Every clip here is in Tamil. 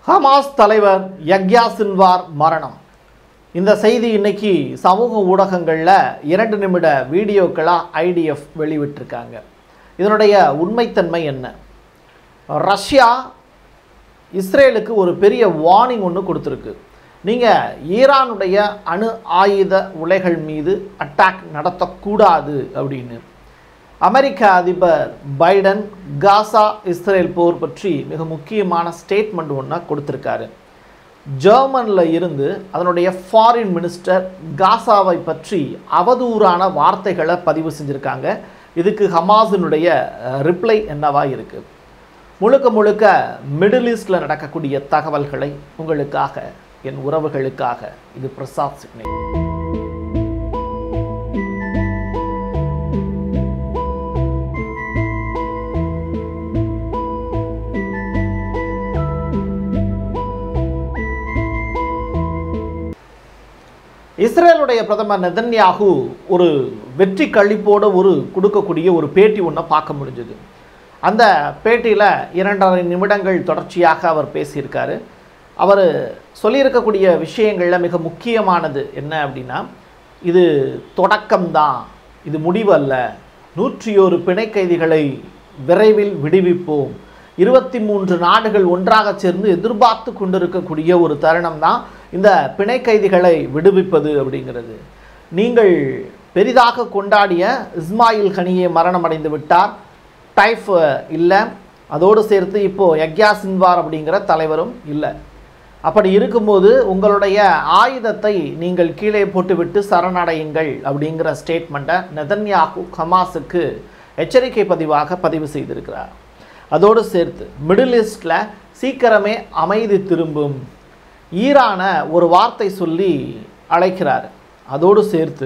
ஹமாஸ் தலைவர் யக்யா சின்வார் மரணம் இந்த செய்தி இன்னைக்கு சமூக ஊடகங்களில் இரண்டு நிமிட வீடியோக்களாக ஐடிஎஃப் வெளிவிட்டிருக்காங்க இதனுடைய உண்மைத்தன்மை என்ன ரஷ்யா இஸ்ரேலுக்கு ஒரு பெரிய வார்னிங் ஒன்று கொடுத்துருக்கு நீங்கள் ஈரானுடைய அணு ஆயுத உலைகள் மீது அட்டாக் நடத்தக்கூடாது அப்படின்னு அமெரிக்க அதிபர் பைடன் காசா இஸ்ரேல் போர் பற்றி மிக முக்கியமான ஸ்டேட்மெண்ட் ஒன்று கொடுத்துருக்காரு ஜெர்மனில் இருந்து அதனுடைய ஃபாரின் மினிஸ்டர் காசாவை பற்றி அவதூறான வார்த்தைகளை பதிவு செஞ்சுருக்காங்க இதுக்கு ஹமாஸினுடைய ரிப்ளை என்னவா இருக்குது முழுக்க முழுக்க மிடில் ஈஸ்டில் நடக்கக்கூடிய தகவல்களை உங்களுக்காக என் உறவுகளுக்காக இது பிரசாத் சிக்னே இஸ்ரேலுடைய பிரதமர் நெதன்யாகு ஒரு வெற்றி கழிப்போட ஒரு கொடுக்கக்கூடிய ஒரு பேட்டி ஒன்றை பார்க்க முடிஞ்சது அந்த பேட்டியில் இரண்டரை நிமிடங்கள் தொடர்ச்சியாக அவர் பேசியிருக்காரு அவர் சொல்லியிருக்கக்கூடிய விஷயங்களில் மிக முக்கியமானது என்ன அப்படின்னா இது தொடக்கம்தான் இது முடிவல்ல நூற்றி ஒரு பிணை கைதிகளை விரைவில் விடுவிப்போம் இருபத்தி மூன்று நாடுகள் ஒன்றாக சேர்ந்து எதிர்பார்த்து கொண்டிருக்கக்கூடிய ஒரு தருணம் தான் இந்த பிணை கைதிகளை விடுவிப்பது அப்படிங்கிறது நீங்கள் பெரிதாக கொண்டாடிய இஸ்மாயில் கனியே மரணம் அடைந்து விட்டார் டைஃப் இல்லை அதோடு சேர்த்து இப்போது யக்யா சின்வார் அப்படிங்கிற தலைவரும் இல்லை அப்படி இருக்கும்போது உங்களுடைய ஆயுதத்தை நீங்கள் கீழே போட்டுவிட்டு சரணடையுங்கள் அப்படிங்கிற ஸ்டேட்மெண்ட்டை நெதன்யாகு ஹமாஸுக்கு எச்சரிக்கை பதிவாக பதிவு செய்திருக்கிறார் அதோடு சேர்த்து மிடில் ஈஸ்டில் சீக்கிரமே அமைதி திரும்பும் ஈரானை ஒரு வார்த்தை சொல்லி அழைக்கிறார் அதோடு சேர்த்து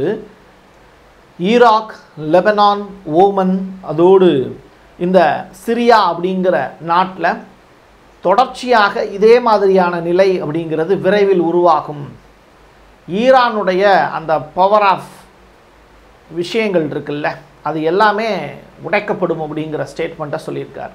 ஈராக் லெபனான் ஓமன் அதோடு இந்த சிரியா அப்படிங்கிற நாட்டில் தொடர்ச்சியாக இதே மாதிரியான நிலை அப்படிங்கிறது விரைவில் உருவாகும் ஈரானுடைய அந்த பவர் ஆஃப் விஷயங்கள் இருக்குல்ல அது எல்லாமே உடைக்கப்படும் அப்படிங்கிற ஸ்டேட்மெண்ட்டை சொல்லியிருக்கார்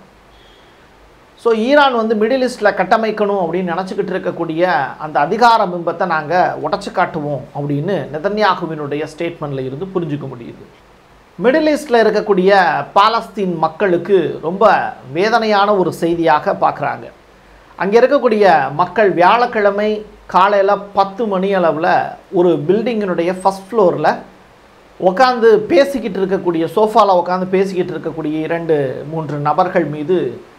ஸோ ஈரான் வந்து மிடில் ஈஸ்டில் கட்டமைக்கணும் அப்படின்னு நினச்சிக்கிட்டு இருக்கக்கூடிய அந்த அதிகார பிம்பத்தை நாங்கள் உடச்சி காட்டுவோம் அப்படின்னு நெதன்யாகுவினுடைய ஸ்டேட்மெண்ட்டில் இருந்து புரிஞ்சுக்க முடியுது மிடில் ஈஸ்டில் இருக்கக்கூடிய பாலஸ்தீன் மக்களுக்கு ரொம்ப வேதனையான ஒரு செய்தியாக பார்க்குறாங்க அங்கே இருக்கக்கூடிய மக்கள் வியாழக்கிழமை காலையில் பத்து மணி அளவில் ஒரு பில்டிங்கினுடைய ஃபஸ்ட் ஃப்ளோரில் உட்காந்து பேசிக்கிட்டு இருக்கக்கூடிய சோஃபாவில் உட்காந்து பேசிக்கிட்டு இருக்கக்கூடிய இரண்டு மூன்று நபர்கள் மீது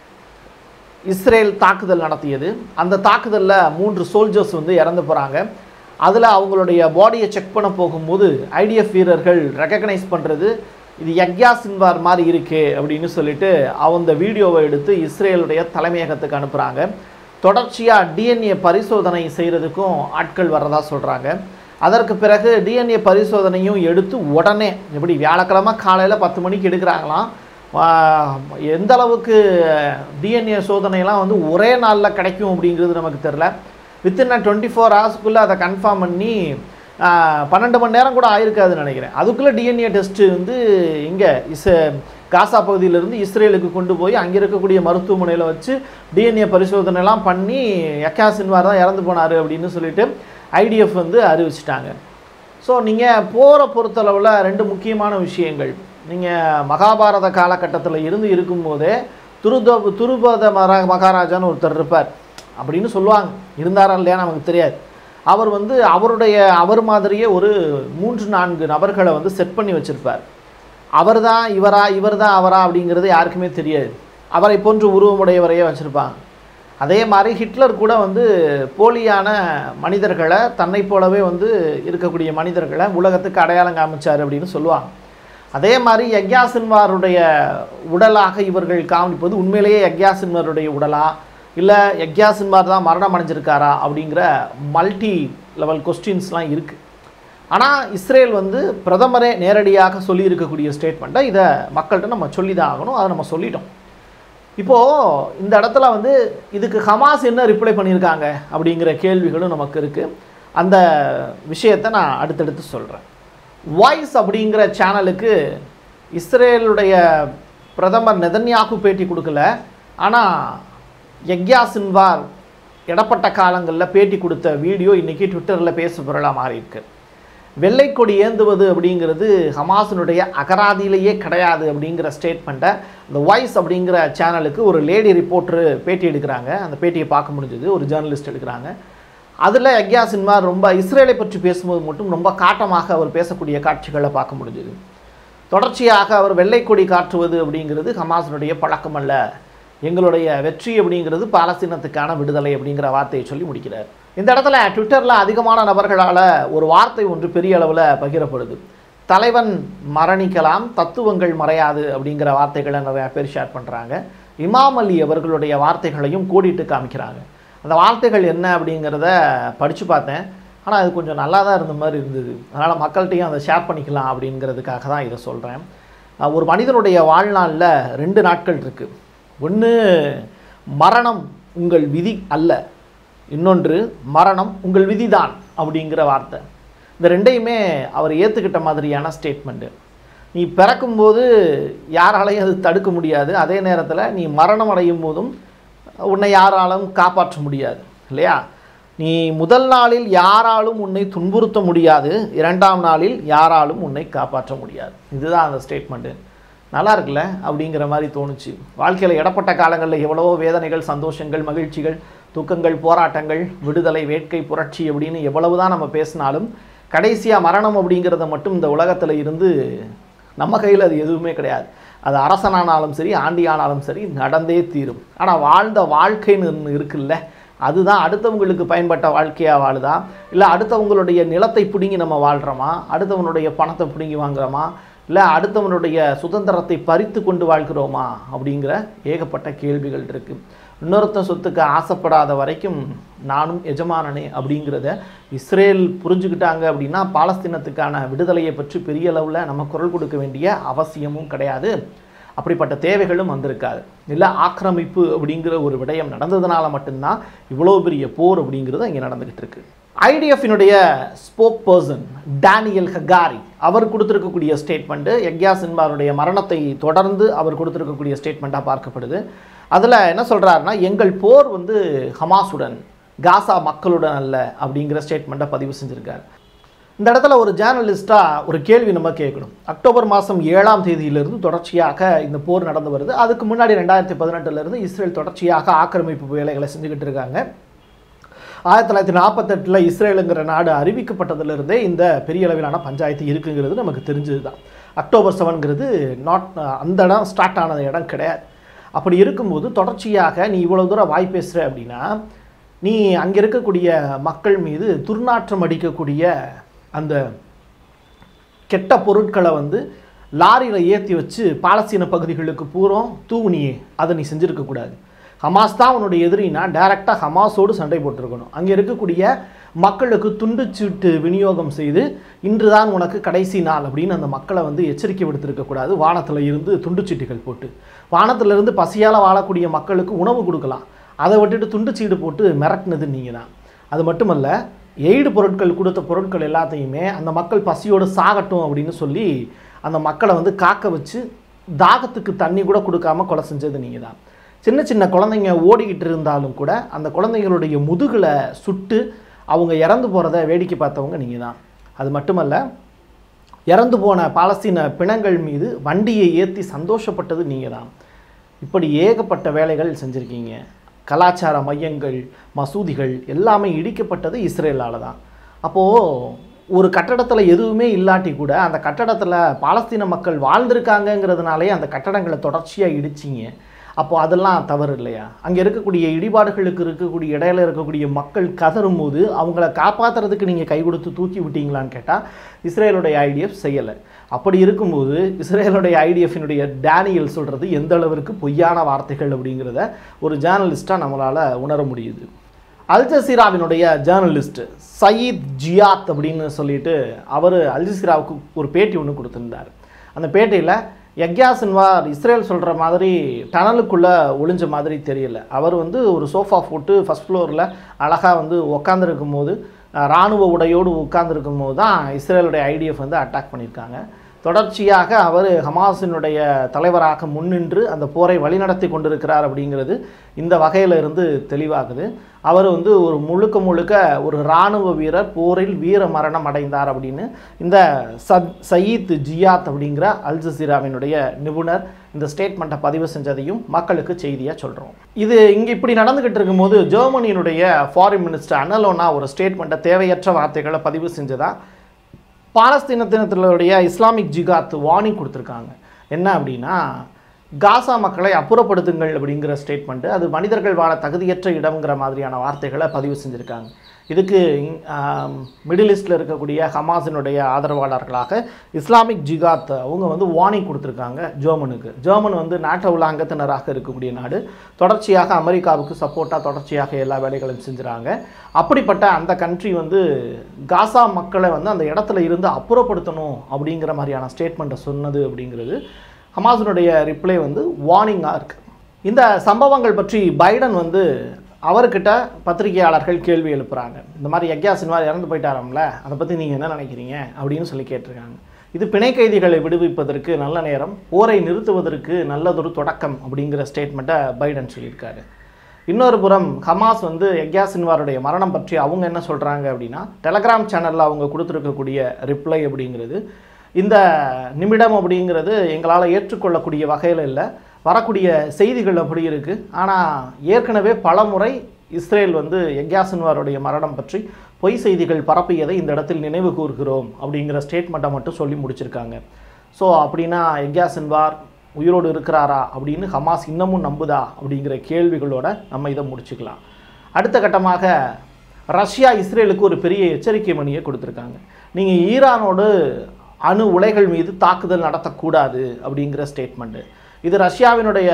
இஸ்ரேல் தாக்குதல் நடத்தியது அந்த தாக்குதலில் மூன்று சோல்ஜர்ஸ் வந்து இறந்து போகிறாங்க அதில் அவங்களுடைய பாடியை செக் பண்ண போகும்போது ஐடிஎஃப் வீரர்கள் ரெக்கக்னைஸ் பண்ணுறது இது யக்யா சின்வார் மாதிரி இருக்கே அப்படின்னு சொல்லிட்டு அந்த வீடியோவை எடுத்து இஸ்ரேலுடைய தலைமையகத்துக்கு அனுப்புகிறாங்க தொடர்ச்சியாக டிஎன்ஏ பரிசோதனை செய்கிறதுக்கும் ஆட்கள் வர்றதா சொல்கிறாங்க அதற்கு பிறகு டிஎன்ஏ பரிசோதனையும் எடுத்து உடனே எப்படி வியாழக்கிழமை காலையில் பத்து மணிக்கு எடுக்கிறாங்களாம் எந்த அளவுக்கு டிஎன்ஏ சோதனையெல்லாம் வந்து ஒரே நாளில் கிடைக்கும் அப்படிங்கிறது நமக்கு தெரில வித்தின் டுவெண்ட்டி ஃபோர் ஹவர்ஸ்க்குள்ளே அதை கன்ஃபார்ம் பண்ணி பன்னெண்டு மணி நேரம் கூட ஆயிருக்காதுன்னு நினைக்கிறேன் அதுக்குள்ளே டிஎன்ஏ டெஸ்ட்டு வந்து இங்கே இஸ் காசா பகுதியிலேருந்து இஸ்ரேலுக்கு கொண்டு போய் அங்கே இருக்கக்கூடிய மருத்துவமனையில் வச்சு டிஎன்ஏ பரிசோதனைலாம் பண்ணி யக்கா சின்வார் தான் இறந்து போனார் அப்படின்னு சொல்லிட்டு ஐடிஎஃப் வந்து அறிவிச்சிட்டாங்க ஸோ நீங்கள் போகிற பொறுத்தளவில் ரெண்டு முக்கியமான விஷயங்கள் நீங்கள் மகாபாரத காலகட்டத்தில் இருந்து இருக்கும்போதே துருத துருபத மர மகாராஜான்னு ஒருத்தர் இருப்பார் அப்படின்னு சொல்லுவாங்க இருந்தாரா இல்லையா நமக்கு தெரியாது அவர் வந்து அவருடைய அவர் மாதிரியே ஒரு மூன்று நான்கு நபர்களை வந்து செட் பண்ணி வச்சுருப்பார் அவர் தான் இவரா இவர் தான் அவரா அப்படிங்கிறது யாருக்குமே தெரியாது அவரை போன்று உருவமுடையவரையே வச்சுருப்பாங்க அதே மாதிரி ஹிட்லர் கூட வந்து போலியான மனிதர்களை தன்னை போலவே வந்து இருக்கக்கூடிய மனிதர்களை உலகத்துக்கு அடையாளம் காமிச்சார் அப்படின்னு சொல்லுவாங்க அதே மாதிரி யக்யா சின்வாருடைய உடலாக இவர்கள் காமிப்பது உண்மையிலேயே யக்யா சின்வாருடைய உடலா இல்லை யக்யா சின்வார் தான் மரணம் அடைஞ்சிருக்காரா அப்படிங்கிற மல்டி லெவல் கொஸ்டின்ஸ்லாம் இருக்குது ஆனால் இஸ்ரேல் வந்து பிரதமரே நேரடியாக சொல்லியிருக்கக்கூடிய ஸ்டேட்மெண்ட்டை இதை மக்கள்கிட்ட நம்ம சொல்லி தான் ஆகணும் அதை நம்ம சொல்லிட்டோம் இப்போது இந்த இடத்துல வந்து இதுக்கு ஹமாஸ் என்ன ரிப்ளை பண்ணியிருக்காங்க அப்படிங்கிற கேள்விகளும் நமக்கு இருக்குது அந்த விஷயத்தை நான் அடுத்தடுத்து சொல்கிறேன் வாய்ஸ் அப்படிங்கிற சேனலுக்கு இஸ்ரேலுடைய பிரதமர் நெதன்யாகு பேட்டி கொடுக்கல ஆனால் யக்யா சின்வார் இடப்பட்ட காலங்களில் பேட்டி கொடுத்த வீடியோ இன்றைக்கி ட்விட்டரில் பேசு பொருளாக மாறியிருக்கு வெள்ளைக்கொடி ஏந்துவது அப்படிங்கிறது ஹமாஸினுடைய அகராதியிலேயே கிடையாது அப்படிங்கிற ஸ்டேட்மெண்ட்டை இந்த வாய்ஸ் அப்படிங்கிற சேனலுக்கு ஒரு லேடி ரிப்போர்ட்ரு பேட்டி எடுக்கிறாங்க அந்த பேட்டியை பார்க்க முடிஞ்சது ஒரு ஜேர்னலிஸ்ட் எடுக்கிறாங்க அதில் யக்யா சின்மா ரொம்ப இஸ்ரேலை பற்றி பேசும்போது மட்டும் ரொம்ப காட்டமாக அவர் பேசக்கூடிய காட்சிகளை பார்க்க முடிஞ்சது தொடர்ச்சியாக அவர் வெள்ளைக்கொடி காட்டுவது அப்படிங்கிறது ஹமாஸினுடைய பழக்கம் அல்ல எங்களுடைய வெற்றி அப்படிங்கிறது பாலஸ்தீனத்துக்கான விடுதலை அப்படிங்கிற வார்த்தையை சொல்லி முடிக்கிறார் இந்த இடத்துல ட்விட்டரில் அதிகமான நபர்களால் ஒரு வார்த்தை ஒன்று பெரிய அளவில் பகிரப்படுது தலைவன் மரணிக்கலாம் தத்துவங்கள் மறையாது அப்படிங்கிற வார்த்தைகளை நிறையா பேர் ஷேர் பண்ணுறாங்க இமாம் அலி அவர்களுடைய வார்த்தைகளையும் கோடிட்டு காமிக்கிறாங்க அந்த வார்த்தைகள் என்ன அப்படிங்கிறத படித்து பார்த்தேன் ஆனால் அது கொஞ்சம் நல்லா தான் இருந்த மாதிரி இருந்தது அதனால் மக்கள்கிட்டையும் அதை ஷேர் பண்ணிக்கலாம் அப்படிங்கிறதுக்காக தான் இதை சொல்கிறேன் அஹ் ஒரு மனிதனுடைய வாழ்நாளில் ரெண்டு நாட்கள் இருக்குது ஒன்று மரணம் உங்கள் விதி அல்ல இன்னொன்று மரணம் உங்கள் விதிதான் அப்படிங்கிற வார்த்தை இந்த ரெண்டையுமே அவர் ஏற்றுக்கிட்ட மாதிரியான ஸ்டேட்மெண்ட்டு நீ பிறக்கும்போது யாராலையும் அது தடுக்க முடியாது அதே நேரத்தில் நீ மரணம் அடையும் போதும் உன்னை யாராலும் காப்பாற்ற முடியாது இல்லையா நீ முதல் நாளில் யாராலும் உன்னை துன்புறுத்த முடியாது இரண்டாம் நாளில் யாராலும் உன்னை காப்பாற்ற முடியாது இதுதான் அந்த ஸ்டேட்மெண்ட்டு நல்லா இருக்குல்ல அப்படிங்கிற மாதிரி தோணுச்சு வாழ்க்கையில் இடப்பட்ட காலங்களில் எவ்வளவோ வேதனைகள் சந்தோஷங்கள் மகிழ்ச்சிகள் துக்கங்கள் போராட்டங்கள் விடுதலை வேட்கை புரட்சி அப்படின்னு எவ்வளவு தான் நம்ம பேசினாலும் கடைசியாக மரணம் அப்படிங்கிறத மட்டும் இந்த உலகத்தில் இருந்து நம்ம கையில் அது எதுவுமே கிடையாது அது அரசனானாலும் சரி ஆண்டியானாலும் சரி நடந்தே தீரும் ஆனால் வாழ்ந்த வாழ்க்கைன்னு ஒன்று இருக்குல்ல அதுதான் அடுத்தவங்களுக்கு பயன்பட்ட வாழ்க்கையாக வாழுதா இல்லை அடுத்தவங்களுடைய நிலத்தை பிடுங்கி நம்ம வாழ்கிறோமா அடுத்தவனுடைய பணத்தை பிடுங்கி வாங்குறோமா இல்லை அடுத்தவனுடைய சுதந்திரத்தை பறித்து கொண்டு வாழ்கிறோமா அப்படிங்கிற ஏகப்பட்ட கேள்விகள் இருக்குது இன்னொருத்தன் சொத்துக்கு ஆசைப்படாத வரைக்கும் நானும் எஜமானனே அப்படிங்கிறத இஸ்ரேல் புரிஞ்சுக்கிட்டாங்க அப்படின்னா பாலஸ்தீனத்துக்கான விடுதலையை பற்றி பெரிய அளவில் நம்ம குரல் கொடுக்க வேண்டிய அவசியமும் கிடையாது அப்படிப்பட்ட தேவைகளும் வந்திருக்காது இல்லை ஆக்கிரமிப்பு அப்படிங்கிற ஒரு விடயம் நடந்ததுனால மட்டும்தான் இவ்வளோ பெரிய போர் அப்படிங்கிறது இங்கே நடந்துகிட்டு இருக்கு ஐடிஎஃபினுடைய ஸ்போக் பர்சன் டேனியல் ஹகாரி அவர் கொடுத்துருக்கக்கூடிய ஸ்டேட்மெண்ட்டு யக்யா சின்பாருடைய மரணத்தை தொடர்ந்து அவர் கொடுத்துருக்கக்கூடிய ஸ்டேட்மெண்ட்டாக பார்க்கப்படுது அதில் என்ன சொல்கிறாருன்னா எங்கள் போர் வந்து ஹமாஸுடன் காசா மக்களுடன் அல்ல அப்படிங்கிற ஸ்டேட்மெண்ட்டை பதிவு செஞ்சுருக்காரு இந்த இடத்துல ஒரு ஜேர்னலிஸ்ட்டாக ஒரு கேள்வி நம்ம கேட்கணும் அக்டோபர் மாதம் ஏழாம் தேதியிலிருந்து தொடர்ச்சியாக இந்த போர் நடந்து வருது அதுக்கு முன்னாடி ரெண்டாயிரத்தி பதினெட்டுலேருந்து இஸ்ரேல் தொடர்ச்சியாக ஆக்கிரமிப்பு வேலைகளை செஞ்சுக்கிட்டு இருக்காங்க ஆயிரத்தி தொள்ளாயிரத்தி நாற்பத்தெட்டில் இஸ்ரேலுங்கிற நாடு அறிவிக்கப்பட்டதிலிருந்தே இந்த பெரிய அளவிலான பஞ்சாயத்து இருக்குங்கிறது நமக்கு தெரிஞ்சது தான் அக்டோபர் செவன்கிறது நாட் அந்த இடம் ஸ்டார்ட் ஆனது இடம் கிடையாது அப்படி இருக்கும்போது தொடர்ச்சியாக நீ இவ்வளோ தூரம் வாய் பேசுகிற அப்படின்னா நீ அங்கே இருக்கக்கூடிய மக்கள் மீது துர்நாற்றம் அடிக்கக்கூடிய அந்த கெட்ட பொருட்களை வந்து லாரியில் ஏற்றி வச்சு பாலஸ்தீன பகுதிகளுக்கு பூரம் தூவுனியே அதை நீ செஞ்சுருக்கக்கூடாது ஹமாஸ் தான் உன்னுடைய எதிரினா டைரெக்டாக ஹமாஸோடு சண்டை போட்டிருக்கணும் அங்கே இருக்கக்கூடிய மக்களுக்கு துண்டுச்சீட்டு விநியோகம் செய்து இன்று தான் உனக்கு கடைசி நாள் அப்படின்னு அந்த மக்களை வந்து எச்சரிக்கை விடுத்திருக்கக்கூடாது வானத்தில் இருந்து துண்டுச்சீட்டுகள் போட்டு வானத்திலிருந்து பசியால் வாழக்கூடிய மக்களுக்கு உணவு கொடுக்கலாம் அதை விட்டுட்டு துண்டுச்சீடு போட்டு மிரட்டினது நீங்கள் தான் அது மட்டுமல்ல எய்டு பொருட்கள் கொடுத்த பொருட்கள் எல்லாத்தையுமே அந்த மக்கள் பசியோடு சாகட்டும் அப்படின்னு சொல்லி அந்த மக்களை வந்து காக்க வச்சு தாகத்துக்கு தண்ணி கூட கொடுக்காம கொலை செஞ்சது நீங்கள் தான் சின்ன சின்ன குழந்தைங்க ஓடிக்கிட்டு இருந்தாலும் கூட அந்த குழந்தைங்களுடைய முதுகில் சுட்டு அவங்க இறந்து போகிறத வேடிக்கை பார்த்தவங்க நீங்கள் தான் அது மட்டுமல்ல இறந்து போன பாலஸ்தீன பிணங்கள் மீது வண்டியை ஏற்றி சந்தோஷப்பட்டது நீங்கள் தான் இப்படி ஏகப்பட்ட வேலைகள் செஞ்சுருக்கீங்க கலாச்சார மையங்கள் மசூதிகள் எல்லாமே இடிக்கப்பட்டது இஸ்ரேலால் தான் அப்போது ஒரு கட்டடத்தில் எதுவுமே இல்லாட்டி கூட அந்த கட்டடத்தில் பாலஸ்தீன மக்கள் வாழ்ந்திருக்காங்கங்கிறதுனாலே அந்த கட்டடங்களை தொடர்ச்சியாக இடிச்சிங்க அப்போ அதெல்லாம் தவறு இல்லையா அங்கே இருக்கக்கூடிய இடிபாடுகளுக்கு இருக்கக்கூடிய இடையில இருக்கக்கூடிய மக்கள் கதறும் போது அவங்கள காப்பாற்றுறதுக்கு நீங்கள் கை கொடுத்து தூக்கி விட்டீங்களான்னு கேட்டால் இஸ்ரேலுடைய ஐடிஎஃப் செய்யலை அப்படி இருக்கும்போது இஸ்ரேலுடைய ஐடிஎஃபினுடைய டேனியல் சொல்கிறது எந்த அளவிற்கு பொய்யான வார்த்தைகள் அப்படிங்கிறத ஒரு ஜேர்னலிஸ்ட்டாக நம்மளால் உணர முடியுது அல் ஜசீராவினுடைய ஜேர்னலிஸ்ட் சயீத் ஜியாத் அப்படின்னு சொல்லிட்டு அவர் அல் ஜசீராவுக்கு ஒரு பேட்டி ஒன்று கொடுத்துருந்தார் அந்த பேட்டியில் யக்யா சின்வார் இஸ்ரேல் சொல்கிற மாதிரி டனலுக்குள்ளே ஒளிஞ்ச மாதிரி தெரியல அவர் வந்து ஒரு சோஃபா போட்டு ஃபஸ்ட் ஃப்ளோரில் அழகாக வந்து உட்காந்துருக்கும் போது அஹ், ராணுவ உடையோடு உட்காந்துருக்கும் போது தான் இஸ்ரேலுடைய ஐடிஎஃப் வந்து அட்டாக் பண்ணியிருக்காங்க தொடர்ச்சியாக அவர் ஹமாஸினுடைய தலைவராக முன்னின்று அந்த போரை வழிநடத்தி கொண்டிருக்கிறார் அப்படிங்கிறது இந்த வகையில இருந்து தெளிவாகுது அவர் வந்து ஒரு முழுக்க முழுக்க ஒரு இராணுவ வீரர் போரில் வீர மரணம் அடைந்தார் அப்படின்னு இந்த சத் சயீத் ஜியாத் அப்படிங்கிற அல் ஜசீராவினுடைய நிபுணர் இந்த ஸ்டேட்மெண்ட்டை பதிவு செஞ்சதையும் மக்களுக்கு செய்தியாக சொல்கிறோம் இது இங்கே இப்படி நடந்துக்கிட்டு இருக்கும்போது ஜெர்மனியினுடைய ஃபாரின் மினிஸ்டர் அனலோனா ஒரு ஸ்டேட்மெண்ட்டை தேவையற்ற வார்த்தைகளை பதிவு செஞ்சதா பாலஸ்தீனத்தினத்தினுடைய இஸ்லாமிக் ஜிகாத் வார்னிங் கொடுத்துருக்காங்க என்ன அப்படின்னா காசா மக்களை அப்புறப்படுத்துங்கள் அப்படிங்கிற ஸ்டேட்மெண்ட்டு அது மனிதர்கள் வாழ தகுதியற்ற இடம்ங்கிற மாதிரியான வார்த்தைகளை பதிவு செஞ்சுருக்காங்க இதுக்கு மிடில் ஈஸ்டில் இருக்கக்கூடிய ஹமாஸினுடைய ஆதரவாளர்களாக இஸ்லாமிக் ஜிகாத் அவங்க வந்து வார்னிங் கொடுத்துருக்காங்க ஜெர்மனுக்கு ஜெர்மன் வந்து நாட்டோவில் அங்கத்தினராக இருக்கக்கூடிய நாடு தொடர்ச்சியாக அமெரிக்காவுக்கு சப்போர்ட்டாக தொடர்ச்சியாக எல்லா வேலைகளையும் செஞ்சுறாங்க அப்படிப்பட்ட அந்த கண்ட்ரி வந்து காசா மக்களை வந்து அந்த இடத்துல இருந்து அப்புறப்படுத்தணும் அப்படிங்கிற மாதிரியான ஸ்டேட்மெண்ட்டை சொன்னது அப்படிங்கிறது ஹமாஸினுடைய ரிப்ளை வந்து வார்னிங்காக இருக்குது இந்த சம்பவங்கள் பற்றி பைடன் வந்து அவர்கிட்ட பத்திரிகையாளர்கள் கேள்வி எழுப்புறாங்க இந்த மாதிரி யக்யா சின்வா இறந்து போயிட்டாராம்ல அதை பற்றி நீங்கள் என்ன நினைக்கிறீங்க அப்படின்னு சொல்லி கேட்டிருக்காங்க இது பிணை கைதிகளை விடுவிப்பதற்கு நல்ல நேரம் போரை நிறுத்துவதற்கு நல்லதொரு தொடக்கம் அப்படிங்கிற ஸ்டேட்மெண்ட்டை பைடன் சொல்லியிருக்காரு இன்னொரு புறம் ஹமாஸ் வந்து யக்யா சின்வாருடைய மரணம் பற்றி அவங்க என்ன சொல்கிறாங்க அப்படின்னா டெலகிராம் சேனலில் அவங்க கொடுத்துருக்கக்கூடிய ரிப்ளை அப்படிங்கிறது இந்த நிமிடம் அப்படிங்கிறது எங்களால் ஏற்றுக்கொள்ளக்கூடிய வகையில் இல்லை வரக்கூடிய செய்திகள் அப்படி இருக்குது ஆனால் ஏற்கனவே பல முறை இஸ்ரேல் வந்து யக்யா சின்வாருடைய மரணம் பற்றி பொய் செய்திகள் பரப்பியதை இந்த இடத்தில் நினைவு கூர்கிறோம் அப்படிங்கிற ஸ்டேட்மெண்ட்டை மட்டும் சொல்லி முடிச்சிருக்காங்க ஸோ அப்படின்னா யக்யா சின்வார் உயிரோடு இருக்கிறாரா அப்படின்னு ஹமாஸ் இன்னமும் நம்புதா அப்படிங்கிற கேள்விகளோட நம்ம இதை முடிச்சுக்கலாம் அடுத்த கட்டமாக ரஷ்யா இஸ்ரேலுக்கு ஒரு பெரிய எச்சரிக்கை மணியை கொடுத்துருக்காங்க நீங்கள் ஈரானோடு அணு உலைகள் மீது தாக்குதல் நடத்தக்கூடாது அப்படிங்கிற ஸ்டேட்மெண்ட்டு இது ரஷ்யாவினுடைய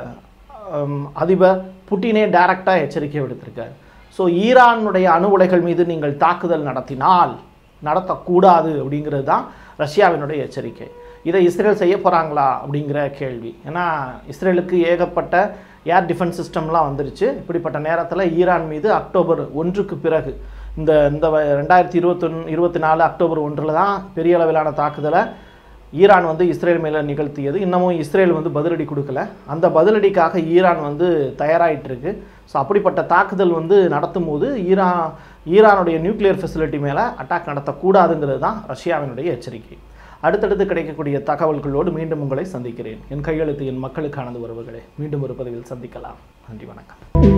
ஹம், அதிபர் புட்டினே டைரக்டாக எச்சரிக்கை விடுத்திருக்கார் ஸோ ஈரானுடைய அணு உலைகள் மீது நீங்கள் தாக்குதல் நடத்தினால் நடத்தக்கூடாது அப்படிங்கிறது தான் ரஷ்யாவினுடைய எச்சரிக்கை இதை இஸ்ரேல் செய்ய போகிறாங்களா அப்படிங்கிற கேள்வி ஏன்னா இஸ்ரேலுக்கு ஏகப்பட்ட ஏர் டிஃபென்ஸ் சிஸ்டம்லாம் வந்துருச்சு இப்படிப்பட்ட நேரத்தில் ஈரான் மீது அக்டோபர் ஒன்றுக்கு பிறகு இந்த இந்த வ- ரெண்டாயிரத்தி இருபத்தொன்று இருபத்தி நாலு அக்டோபர் ஒன்றில் தான் பெரிய அளவிலான தாக்குதலை ஈரான் வந்து இஸ்ரேல் மேலே நிகழ்த்தியது இன்னமும் இஸ்ரேல் வந்து பதிலடி கொடுக்கல அந்த பதிலடிக்காக ஈரான் வந்து தயாராகிட்டு இருக்கு ஸோ அப்படிப்பட்ட தாக்குதல் வந்து நடத்தும் போது ஈரான் ஈரானுடைய நியூக்ளியர் ஃபெசிலிட்டி மேலே அட்டாக் நடத்தக்கூடாதுங்கிறது தான் ரஷ்யாவினுடைய எச்சரிக்கை அடுத்தடுத்து கிடைக்கக்கூடிய தகவல்களோடு மீண்டும் உங்களை சந்திக்கிறேன் என் கையெழுத்து என் மக்களுக்கானது உறவுகளே மீண்டும் ஒரு பதிவில் சந்திக்கலாம் நன்றி வணக்கம்